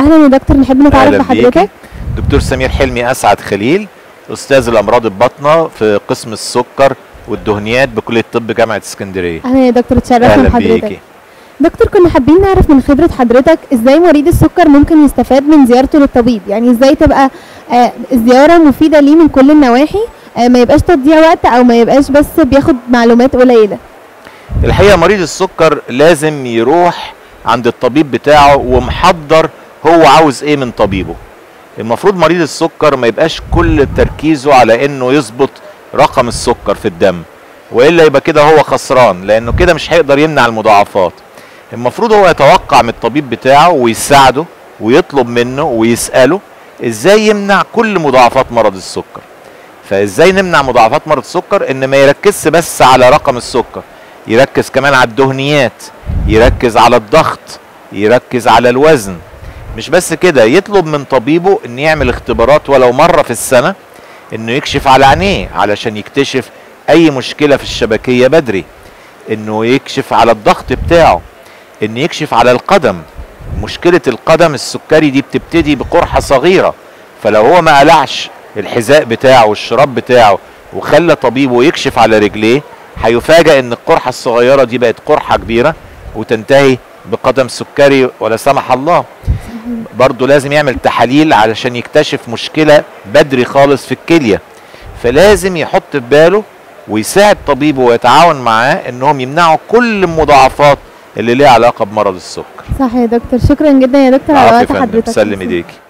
اهلا يا دكتور نحب نتعرف أهلا بحضرتك بيكي. دكتور سمير حلمي اسعد خليل استاذ الامراض الباطنه في قسم السكر والدهنيات بكليه الطب جامعه اسكندريه اهلا يا دكتور اتشرفنا اهلا بحضرتك بيكي دكتور كنا حابين نعرف من خبرة حضرتك ازاي مريض السكر ممكن يستفاد من زيارته للطبيب يعني ازاي تبقى آه، الزيارة مفيدة ليه من كل النواحي آه، ما يبقاش تضييع وقت او ما يبقاش بس بياخد معلومات قليلة الحقيقه مريض السكر لازم يروح عند الطبيب بتاعه ومحضر هو عاوز ايه من طبيبه المفروض مريض السكر ما يبقاش كل تركيزه على انه يظبط رقم السكر في الدم والا يبقى كده هو خسران لانه كده مش هيقدر يمنع المضاعفات المفروض هو يتوقع من الطبيب بتاعه ويساعده ويطلب منه ويساله ازاي يمنع كل مضاعفات مرض السكر فازاي نمنع مضاعفات مرض السكر ان ما يركزش بس على رقم السكر يركز كمان على الدهنيات يركز على الضغط يركز على الوزن مش بس كده يطلب من طبيبه ان يعمل اختبارات ولو مرة في السنة انه يكشف على عينيه علشان يكتشف اي مشكلة في الشبكية بدري انه يكشف على الضغط بتاعه ان يكشف على القدم مشكلة القدم السكري دي بتبتدي بقرحة صغيرة فلو هو ما قلعش الحذاء بتاعه والشراب بتاعه وخلى طبيبه يكشف على رجليه هيفاجئ ان القرحة الصغيرة دي بقت قرحة كبيرة وتنتهي بقدم سكري ولا سمح الله برضه لازم يعمل تحاليل علشان يكتشف مشكلة بدري خالص في الكلية فلازم يحط في باله ويساعد طبيبه ويتعاون معاه انهم يمنعوا كل المضاعفات اللي ليها علاقة بمرض السكر صح يا دكتور شكرا جدا يا دكتور على عفوا يا وقت فندم حضرتك سلم ايديكي